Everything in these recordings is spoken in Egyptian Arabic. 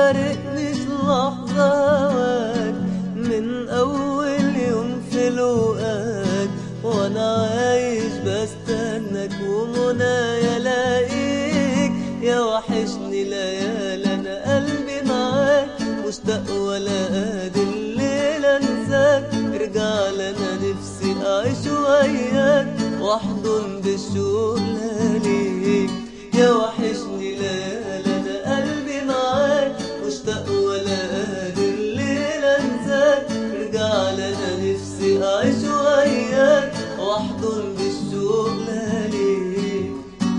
فارقنيش لحظة هواك من أول يوم في لقاك وأنا عايش بستناك ومنايا لاقيك يا وحشني ليالي أنا قلبي معاك مشتاق ولا قادر الليلة أنساك ارجع لنا نفسي أعيش وياك واحضن بالشوق لياليك يا وحشني ليالي أنا قلبي معاك مشتاق ولا قادر الليلة أنساك ارجع لنا نفسي أعيش وياك واحضن بالشوق لياليك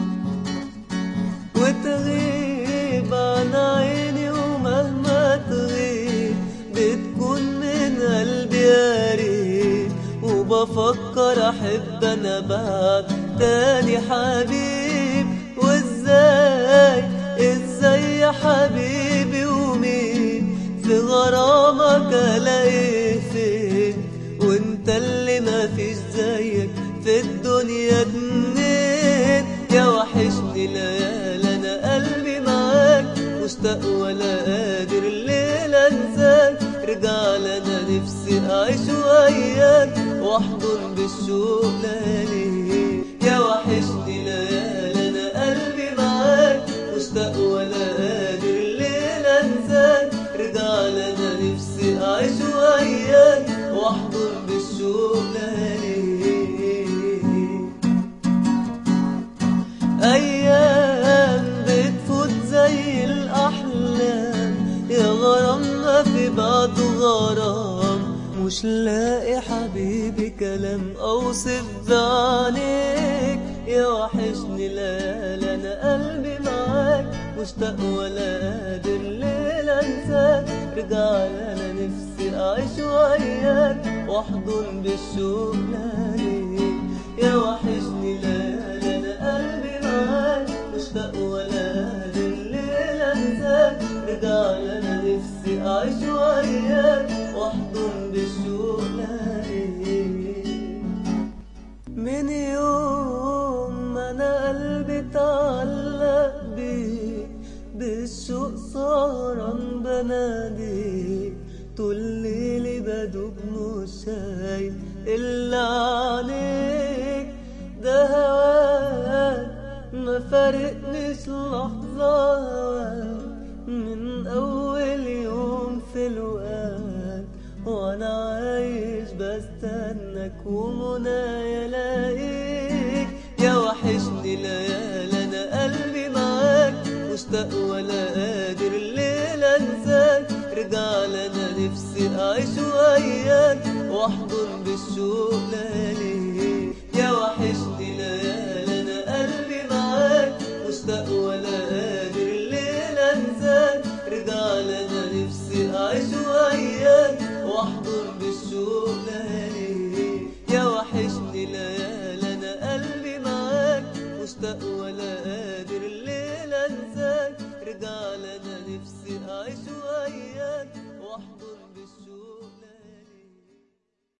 وتغيب عن عيني ومهما تغيب بتكون من قلبي يا ريت وبفكر احب انا بعد تاني حبيب وازاي ازاي يا حبيبي ومين في غرامك الاقي فين وانت اللي ما فيش زيك في الدنيا اتنين يا وحشني ليالي انا قلبي معاك مشتاق ولا قادر الليلة انساك ارجع لنا نفسي اعيش وياك واحضن بالشوق لياليك يا وحشني ليالي انا قلبي معاك مشتاق ولا قادر الليلة انساك ارجع لنا نفسي اعيش وياك واحضن بالشوق لياليك أيام بتفوت زي الأحلام يا غرامنا في بعض غرام مش لاقي حبيبي كلام أوصف بعينيك يا وحشني ليالي أنا قلبي معاك مشتاق ولا قادر ليلة أنساك ارجع لنا نفسي أعيش وياك واحضن بالشوق لياليك يا وحشني ليالي أنا قلبي معاك مشتاق ولا قادر الليلة أنساك ارجع لنا نفسي أعيش وياك واحضن بالشوق لياليك من يوم ما أنا قلبي اتعلق بيك بالشوق سهران بناديك طول ليلي بدوب مش شايف إلا عليك ده هواك ما فارقنيش لحظة هواك من أول يوم في لقاك وأنا عايش بستناك ومنايا لاقيك يا وحشني ليالي أنا قلبي معاك مشتاق ولا قادر الليلة أنساك ارجع لنا نفسي أعيش وياك واحضن بالشوق لياليك